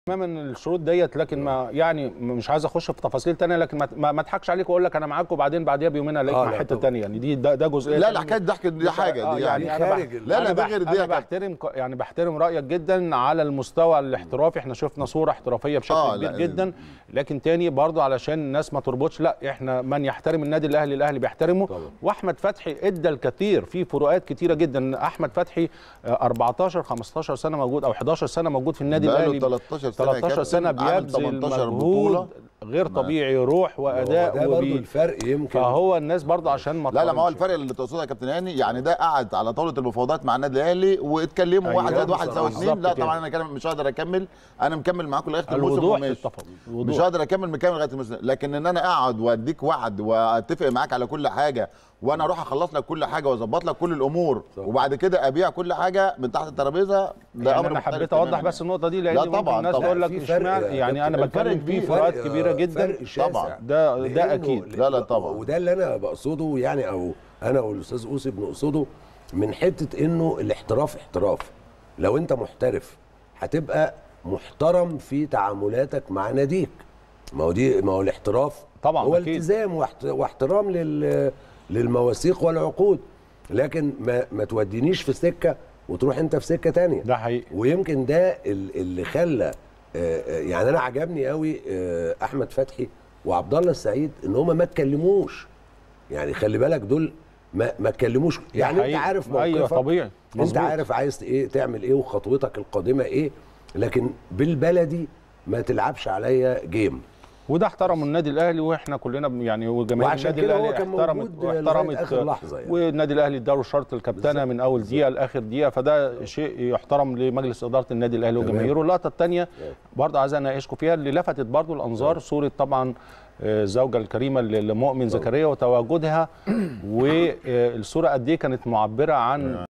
تماما الشروط ديت لكن ما يعني مش عايز اخش في تفاصيل تانية لكن ما- ما ما اضحكش عليك واقول لك انا معاك وبعدين بعديها بيومين الاقيك آه، مع لا حته طبعا. تانية يعني دي ده, ده جزئيه لا تانية. لا حكايه ضحك دي حاجه آه، دي يعني, يعني انا خارج بح... ال- لا، لا، أنا ده بح- غير دي انا يا كابتن. بحترم ك- يعني بحترم رايك جدا على المستوى الاحترافي احنا شفنا صوره احترافيه بشكل آه، كبير لا، جدا لكن تاني برضو علشان الناس ما تربطش لا احنا من يحترم النادي الاهلي الاهلي بيحترمه طبعا. واحمد فتحي ادى الكثير في فروقات كتيره جدا احمد فتحي آه، 14 15 سنه موجود او 11 سنه موجود في النادي بقاله الاهلي 13 سنة يا 13 كابتن، سنه عامل بيبذل 18 مجهود بطولة. غير طبيعي روح هو ده واداء برضه وبي... الفرق يمكن فهو الناس برضو عشان ما لا لا ما هو تقارنش. الفرق اللي تقصده يا كابتن هاني يعني ده قعد على طاوله المفاوضات مع النادي الاهلي واتكلموا أيوة، واحد زائد واحد يساوي بالظبط اثنين لا كده. طبعا انا كلام مش هقدر اكمل انا مكمل معاكم لغايه الموسم الوضوح في وماشي التفاوض مش الوضوح هقدر اكمل مكمل لغايه الموسم لكن ان انا اقعد واديك وعد واتفق معاك على كل حاجه وانا اروح اخلص لك كل حاجه واظبط لك كل الامور صح. وبعد كده ابيع كل حاجه من تحت الترابيزه ده يعني امر انا مختلف حبيت اوضح تماماً. بس النقطه دي لان لا ممكن طبعاً، الناس طبعاً. تقول لك في فرق اشمعنى يا يعني انا كابتن، بتكلم الفرق في كبير. فروقات فرق- كبيره جدا فرق شاسع. طبعاً. ده ده لأنه- اكيد لا، لا، طبعاً. وده اللي انا بقصده يعني او انا والاستاذ اوسي بنقصده من حته انه الاحتراف احتراف لو انت محترف هتبقى محترم في تعاملاتك مع ناديك ما هو دي ما هو الاحتراف طبعاً، هو أكيد. التزام واحت- واحترام لل للمواثيق والعقود لكن ما ما تودينيش في سكه وتروح انت في سكه تانية ده حقيقي ويمكن ده ال- اللي خلى آه، آه، يعني انا عجبني قوي آه، احمد فتحي وعبد الله السعيد ان هم ما اتكلموش يعني خلي بالك دول ما ما اتكلموش يعني انت حقيقي. عارف موقفك ايوه طبيعي انت مظبوط. عارف عايز ايه تعمل ايه وخطوتك القادمه ايه لكن بالبلدي ما تلعبش عليا جيم وده احترموا النادي الاهلي واحنا كلنا ب- يعني وجماهير وعشان النادي كده هو الاهلي كان احترمت موجود لغاية واحترمت آخر لحظة يعني. والنادي الاهلي اداله شرط الكابتنه من اول دقيقه لاخر دقيقه فده شيء يحترم لمجلس اداره النادي الاهلي تمام. وجماهيره اللقطه الثانيه برضه عايز اناقشكم فيها اللي لفتت برضه الانظار صوره طبعا آه، الزوجه الكريمه ل- لمؤمن زكريا وتواجدها والصوره قد ايه كانت معبره عن